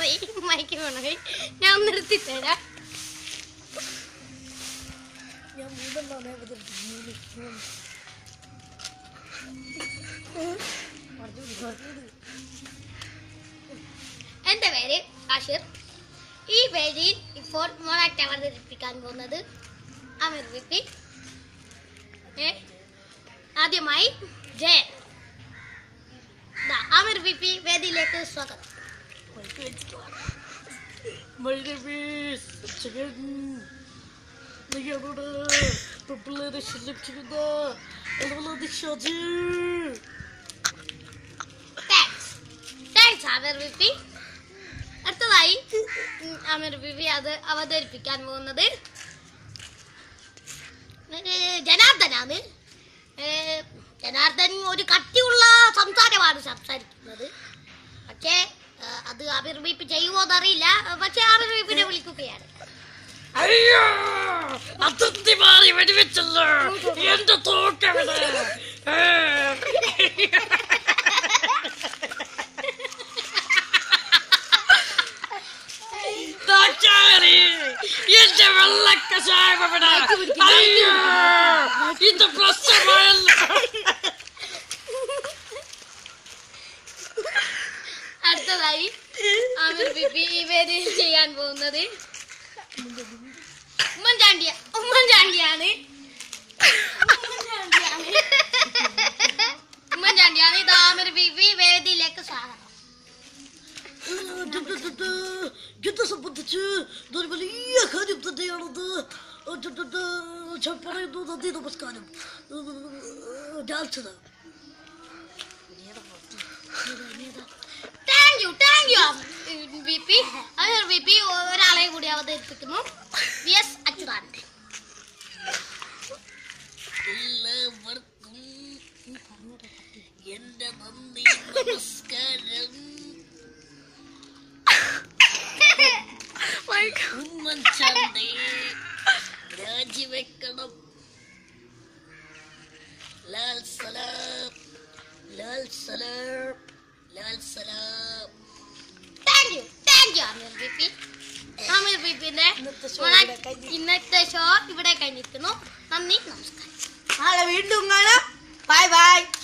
Sorry mic വീണുപോയി ഞാൻ ഒന്ന് നിർത്തി തരാം ഞാൻ മൂന്നെണ്ണമാണ് അവതരിപ്പിച്ചത്. മൂന്ന് മൂന്ന് പറഞ്ഞോളൂ, പറഞ്ഞോളൂ. എൻ്റെ പേര് ആഷിർ ഈ പേജിൽ ഇപ്പോൾ മോണാക്ട് അവതരിപ്പിക്കാൻ പോകുന്നത് അമീർ വിപ്പി ഏ ആദ്യമായി ജയൻ ദാ, അമീർ വിപ്പി വേദിയിലേക്ക് സ്വാഗതം മൈക്ക് വെച്ചിട്ട് വാ. My name is Jagan. നിങ്ങളോട് പെൺപിള്ളേരെ ശല്യപ്പെടുന്ന ആളുകളാണ് ഷാജി. താങ്ക്സ് താങ്ക്സ് അമീർ വിപ്പി അടുത്തതായി ഉം, അമീർ വിപ്പി അത് അവതരിപ്പിക്കാൻ പോകുന്നത് ഏ, ജനാർദ്ദനാണ് ഏ, ജനാർദ്ദൻ ഒരു കട്ടിയുള്ള സംസാരമാണ് സംസാരിക്കുന്നത് പക്ഷേ ഏ, അത് അമീർ വിപ്പി ചെയ്യുമോ എന്നറിയില്ല പക്ഷേ അമീർ വിപ്പിനെ വിളിക്കുകയാണ് അയ്യോ അതിർത്തി മാറി വെടിവെച്ചല്ലോ എന്റെ തോക്കവിടെ താക്കാരി എന്റെ വെള്ളക്കഷായം അവിടെ അയ്യോ ഇത് പ്രശ്നമായല്ലോ അടുത്തതായി അമീർ വിപ്പി ഈ പേര് ചെയ്യാൻ പോകുന്നത് ഉമ്മൻചാണ്ടിയ ഉമ്മൻചാണ്ടിയാണ് ഉമ്മൻചാണ്ടിയാണ് ഉമ്മൻചാണ്ടിയാണ് ഇത് അമീർ വിപ്പി വേദിയിലേക്ക് സ്വാഗതം എന്നെ സംബന്ധിച്ച് ഇതൊരു വലിയ കാര്യം തന്നെയാണത് ഞാൻ പറയുന്നു നന്ദി നമസ്കാരം dance thank you thank you B P Ameer B P ഒരാളെ കൂടി അവതരിപ്പിക്കുന്നു വി എസ് അച്യുതാനന്ദൻ എല്ലാവർക്കും എന്റെ നന്ദി നമസ്കാരം ഉമ്മൻചാണ്ടി രാജിവെക്കണം ലാൽ സലാം ലാൽ സലാം ലാൽ സലാം thank you thank you Ameer B P Ameer B പിന്റെ ഇന്നത്തെ show ഇവിടെ കഴിഞ്ഞു. ഇന്നത്തെ ഷോ ഇവിടെ കഴിഞ്ഞിരിക്കുന്നു നന്ദി നമസ്കാരം നാളെ വീണ്ടും കാണാം ബൈ ബൈ